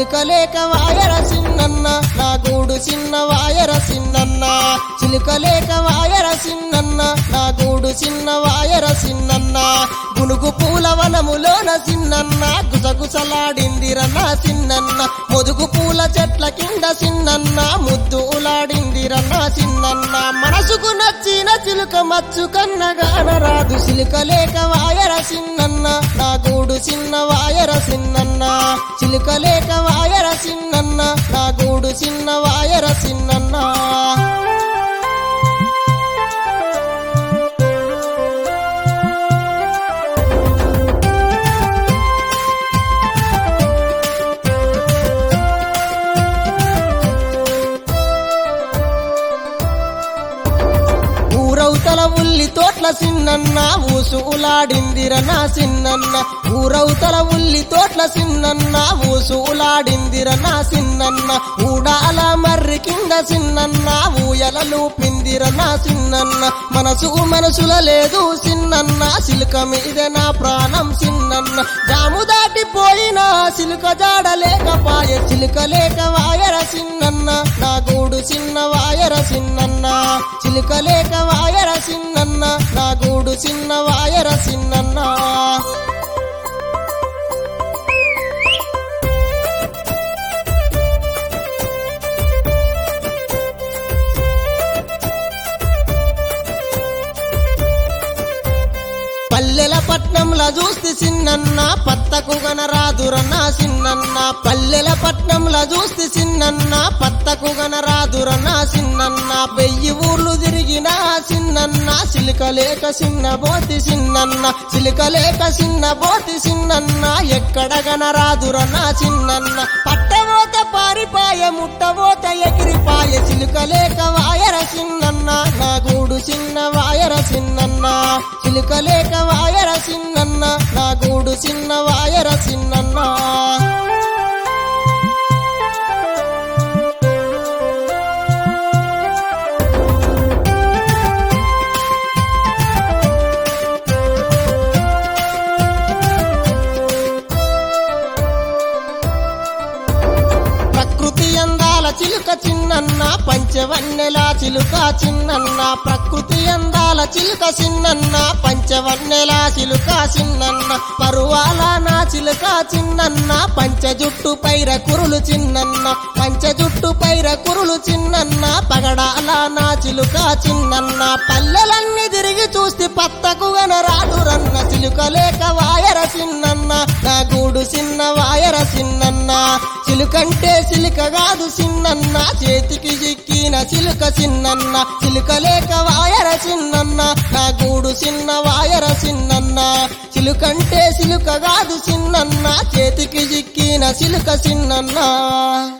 చిలుకలేక వాయర సిన్నన్న నా గూడు చిన్న వాయర సిన్నన్న చిలుకలేక వాయర సిన్నన్న నా గూడు చిన్న వాయర సిన్నన్న గునుగు పూల వనములోన సిన్నన్న గుసగుసలాడిందిరన్న సిన్నన్న మొదుగు పూల చెట్ల కింద సిన్నన్న ముద్దు ఉలాడిందిరన్న సిన్నన్న మనసుకు నచ్చిన చిలుక మచ్చు కన్నగాన రాదు చిలుకలేక వాయర సిన్నన్న నా గూడు చిన్న వాయర సిన్నన్న చిలుకలేక వాయర సిన్నన్న నా గూడు చిన్న వాయర సిన్నన్న ఊరవుతల ఉల్లి తోట్ల సిన్నన్న ఊసు ఉలాడిందిర నా సిన్నన్న ఊరవుతల ఉల్లి తోట్ల సిన్నన్న ఊసు ఉలాడిందిర నా సిన్నన్న ఊడాల మర్రి కింద సిన్నన్న ఊయలలు పిందిర నా సిన్నన్న మనసు మనసుల లేదు సిన్నన్న సిలుక మీద నా ప్రాణం సిన్నన్న జాము దాటిపోయిన సిలుక జాడలేకపాయ సిలుక లేక వాయర సిన్నన్న నా గూడు చిన్న వాయర సిన్నన్న చిలుక లేక వాయర సిన్నన్న నా గూడు చిన్న వాయర సిన్నన్న పల్లెల పట్నంల చూస్తే సిన్నన్న పత్తకు గనరాదురన్న సిన్నన్న పల్లెల పట్నంల చూస్తే సిన్నన్న పత్తకు గనరాదురన్న సిన్నన్న వెయ్యి ఊర్లు తిరిగిన సిన్నన్న సిలికలేక సిన్న బోతి సిన్నన్న సిలికలేక సిన్న బోతి సిన్నన్న ఎక్కడ గనరాదురన్న సిన్నన్న పట్టబోత పారిపాయ ముట్టబోత ఎగిరిపాయ సిలుకలేక వాయర సిన్నన్న నా గూడు చిన్న వాయర సిన్నన్న చిలుకలేక వాయర సిన్నన్న నా గూడు చిన్న వాయర సిన్నన్న ప్రకృతి అందాల చిలుక చిన్నన్న పంచవన్నెల చిలుక చిన్నన్న ప్రకృతి అందాల చిలుక చిన్నన్న పంచవన్నెల చిలుక చిన్నన్న పరువాల నా చిలుక చిన్నన్న పంచ జుట్టు పైర కురులు చిన్నన్న పంచ జుట్టు పైర కురులు చిన్నన్న పగడాల నా చిలుక చిన్నన్న పల్లెలన్నీ తిరిగి చూస్తే పత్తకు గనరాదు రన్న చిలుక లేక వాయర చిన్నన్న నా గూడు చిన్న వాయర చిన్నన్న చిలుకంటే చిలుక కాదు చిన్నన్న చేతికి చిక్కిన చిలుక చిన్నన్న చిలుక లేక వాయర చిన్నన్న నా గూడు చిన్న వాయర చిన్నన్న చిలుకంటే చిలుక కాదు చిన్నన్న చేతికి చిక్కిన చిలుక చిన్నన్న